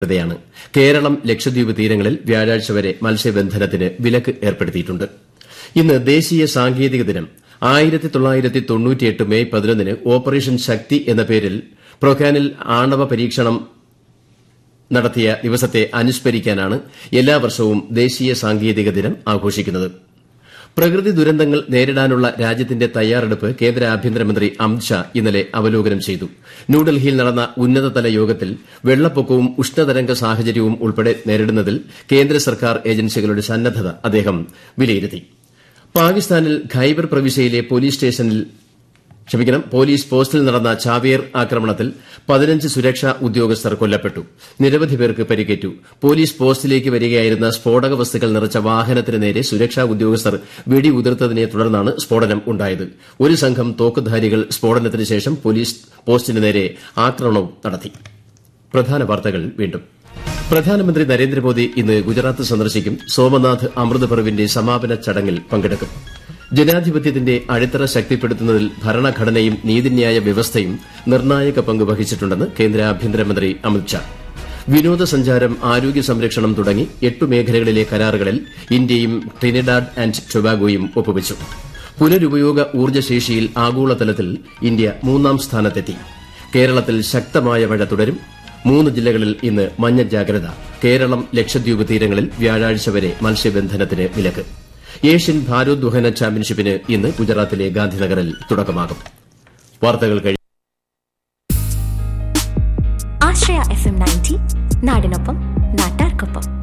യാണ് കേരളം ലക്ഷദ്വീപ് തീരങ്ങളിൽ വ്യാഴാഴ്ച വരെ മത്സ്യബന്ധനത്തിന് വിലക്ക് ഏർപ്പെടുത്തിയിട്ടുണ്ട് ഇന്ന് ദേശീയ സാങ്കേതിക ദിനം മെയ് പതിനൊന്നിന് ഓപ്പറേഷൻ ശക്തി എന്ന പേരിൽ പ്രൊക്കാനിൽ ആണവ പരീക്ഷണം നടത്തിയ ദിവസത്തെ അനുസ്മരിക്കാനാണ് എല്ലാ വർഷവും ദേശീയ സാങ്കേതിക ദിനം ആഘോഷിക്കുന്നത് പ്രകൃതി ദുരന്തങ്ങൾ നേരിടാനുള്ള രാജ്യത്തിന്റെ തയ്യാറെടുപ്പ് കേന്ദ്ര ആഭ്യന്തരമന്ത്രി അമിത്ഷാ ഇന്നലെ അവലോകനം ചെയ്തു ന്യൂഡൽഹിയിൽ നടന്ന ഉന്നതതല യോഗത്തിൽ വെള്ളപ്പൊക്കവും ഉഷ്ണതരംഗ സാഹചര്യവും ഉൾപ്പെടെ നേരിടുന്നതിൽ കേന്ദ്ര സർക്കാർ ഏജൻസികളുടെ സന്നദ്ധത അദ്ദേഹം വിലയിരുത്തി പാകിസ്ഥാനിൽ ഖൈബർ പ്രവിശ്യയിലെ പോലീസ് സ്റ്റേഷനിൽ ക്ഷമിക്കണം പോലീസ് പോസ്റ്റിൽ നടന്ന ചാവേർ ആക്രമണത്തിൽ പതിനഞ്ച് സുരക്ഷാ ഉദ്യോഗസ്ഥർ കൊല്ലപ്പെട്ടു നിരവധി പേർക്ക് പരിക്കേറ്റു പോലീസ് പോസ്റ്റിലേക്ക് വരികയായിരുന്ന സ്ഫോടക വസ്തുക്കൾ നിറച്ച വാഹനത്തിന് നേരെ സുരക്ഷാ ഉദ്യോഗസ്ഥർ വെടിയുതിർത്തതിനെ തുടർന്നാണ് സ്ഫോടനം ഉണ്ടായത് ഒരു സംഘം തോക്കുധാരികൾ സ്ഫോടനത്തിന് ശേഷം പോലീസ് പോസ്റ്റിന് നേരെ ആക്രമണവും നടത്തി പ്രധാന വാർത്തകൾ വീണ്ടും പ്രധാനമന്ത്രി നരേന്ദ്രമോദി ഇന്ന് ഗുജറാത്ത് സന്ദർശിക്കും സോമനാഥ് അമൃത് പർവിന്റെ സമാപന ചടങ്ങിൽ പങ്കെടുക്കും ജനാധിപത്യത്തിന്റെ അടിത്തറ ശക്തിപ്പെടുത്തുന്നതിൽ ഭരണഘടനയും നീതിന്യായ വ്യവസ്ഥയും നിർണായക പങ്ക് വഹിച്ചിട്ടുണ്ടെന്ന് കേന്ദ്ര ആഭ്യന്തരമന്ത്രി അമിത്ഷാ വിനോദസഞ്ചാരം ആരോഗ്യ സംരക്ഷണം തുടങ്ങി എട്ട് മേഖലകളിലെ കരാറുകളിൽ ഇന്ത്യയും ട്രിനിഡാഡ് ആന്റ് ടൊബാഗോയും ഒപ്പുവച്ചു പുനരുപയോഗ ഊർജ്ജശേഷിയിൽ ആഗോളതലത്തിൽ ഇന്ത്യ മൂന്നാം സ്ഥാനത്തെത്തി കേരളത്തിൽ ശക്തമായ മഴ തുടരും മൂന്ന് ജില്ലകളിൽ ഇന്ന് മഞ്ഞ ജാഗ്രത കേരളം ലക്ഷദ്വീപ് തീരങ്ങളിൽ വ്യാഴാഴ്ച വരെ മത്സ്യബന്ധനത്തിന് വിലക്ക് ഏഷ്യൻ ഭാരോദ്വഹന ചാമ്പ്യൻഷിപ്പിന് ഇന്ന് ഗുജറാത്തിലെ ഗാന്ധിനഗറിൽ തുടക്കമാകും വാർത്തകൾ കഴിഞ്ഞു ആശ്രയ എഫ് എം നയൻറ്റി നാടിനൊപ്പം നാട്ടാർക്കൊപ്പം